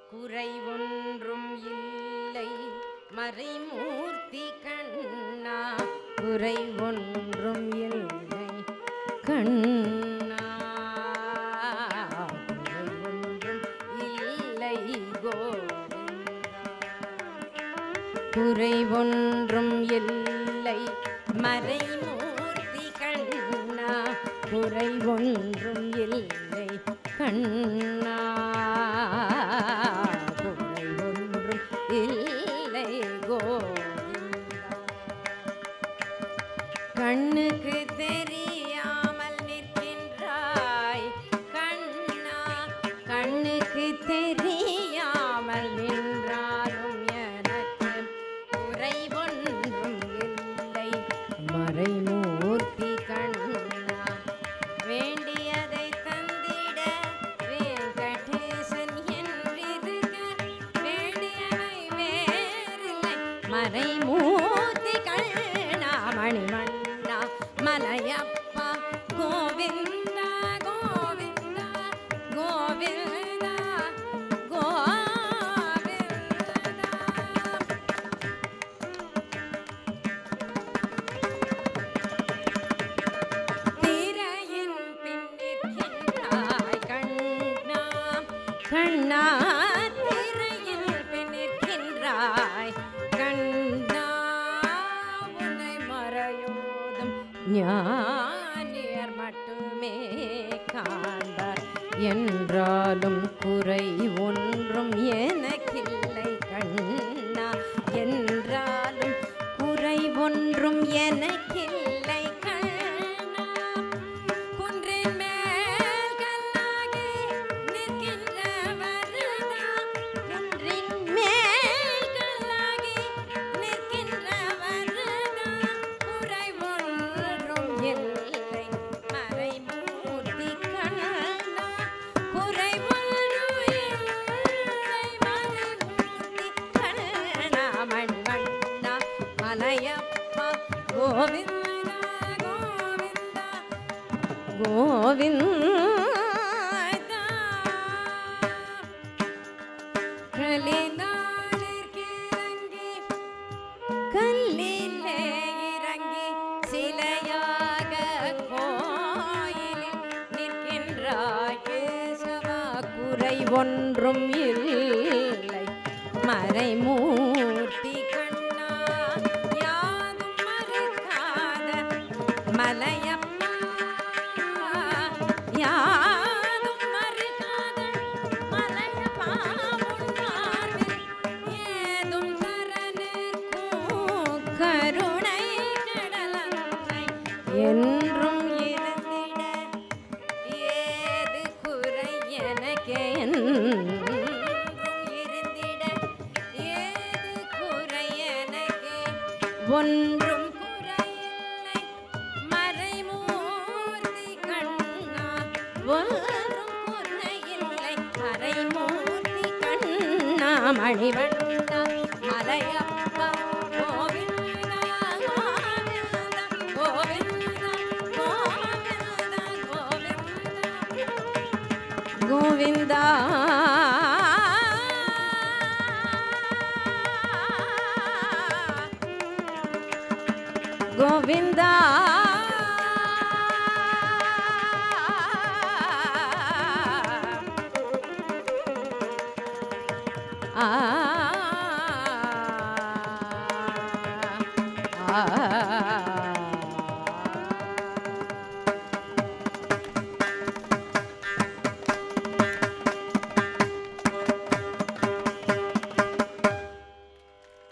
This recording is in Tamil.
குறை ஒன்றும் இல்லை மறைமூர்த்தி கண்ணா குறை ஒன்றும் இல்லை கண்ணா குறை ஒன்றும் இல்லை கோவிந்தா குறை ஒன்றும் இல்லை மறைமூர்த்தி கண்ணா குறை ஒன்றும் இல்லை கண்ணா குறை ஒன்றும் இல்லை கோவிந்தா கண்ணுக்கு தெரியாமல் நிற்கின்றாய் கண்ணா கண்ணுக்கு தெரியாமல் நின்றாலும் எனக்கு குறை ஒன்றும் இல்லை மறைமூர்த்தி கண்ணா வேண்டியதை தந்திட வெங்கடேசன் என்றிருக்க வேண்டியவை வேறில்லை மறைமூர்த்தி கண்ணா மணிமண்ணா மலையப்பா கோவிந்தா கோவிந்தா கோவிந்தா கோவிந்தா திரையின் பின்னிற்கின்றாய் கண்ணா கண்ணா திரையில் பின்னிற்கின்றாய் கண்ணா உன்னை மறையோதும் ஞானியர் மட்டுமே காண்பார் என்றாலும் குறை ஒன்றும் எனக்கில்லை கண்ணா என்றாலும் குறை ஒன்றும் எனக்கில்லை கண்ணா குன்றின் மேல் கல்லாகி நிற்கின்ற வரதா குன்றின் மேல் கல்லாகி நிற்கின்ற வரதா குறை ஒன்றும் இல்லை மறைமூர்த்தி கண்ணா குறை ஒன்றும் இல்லை மறைமூர்த்தி கண்ணா மண்வண்ணா மலையப்பா கோவிந்தா கோவிந்தா கோவிந்தா கலினாளிற்கிறங்கி கல்லிலே இறங்கி சிலையாக கோயிலில் நிற்கின்றாய் கேசவா குறை ஒன்றும் இல்லை மறைமூர்த்தி கண்ணா யாதும் மறுக்காத மலையப்பா யாதும் மறுக்காத மலையப்பா உன்னாரில் ஏதும் தரனுக்கும் கருணை கடலன்னை என்றும் இருந்திட ஏது குறை எனக்கே என்றும் இருந்திட ஏது குறை எனக்கே ஒன்றும் குறையில்லை மறைமூர்த்தி கண்ணா ஒன்றும் குறையில்லை மறைமூர்த்தி கண்ணா மணிவண்ணா மலையப்பா கோவிந்தா கோவிந்தா கோவிந்தா கோவிந்தா கோவிந்தா கோவிந்தா ஆ ஆ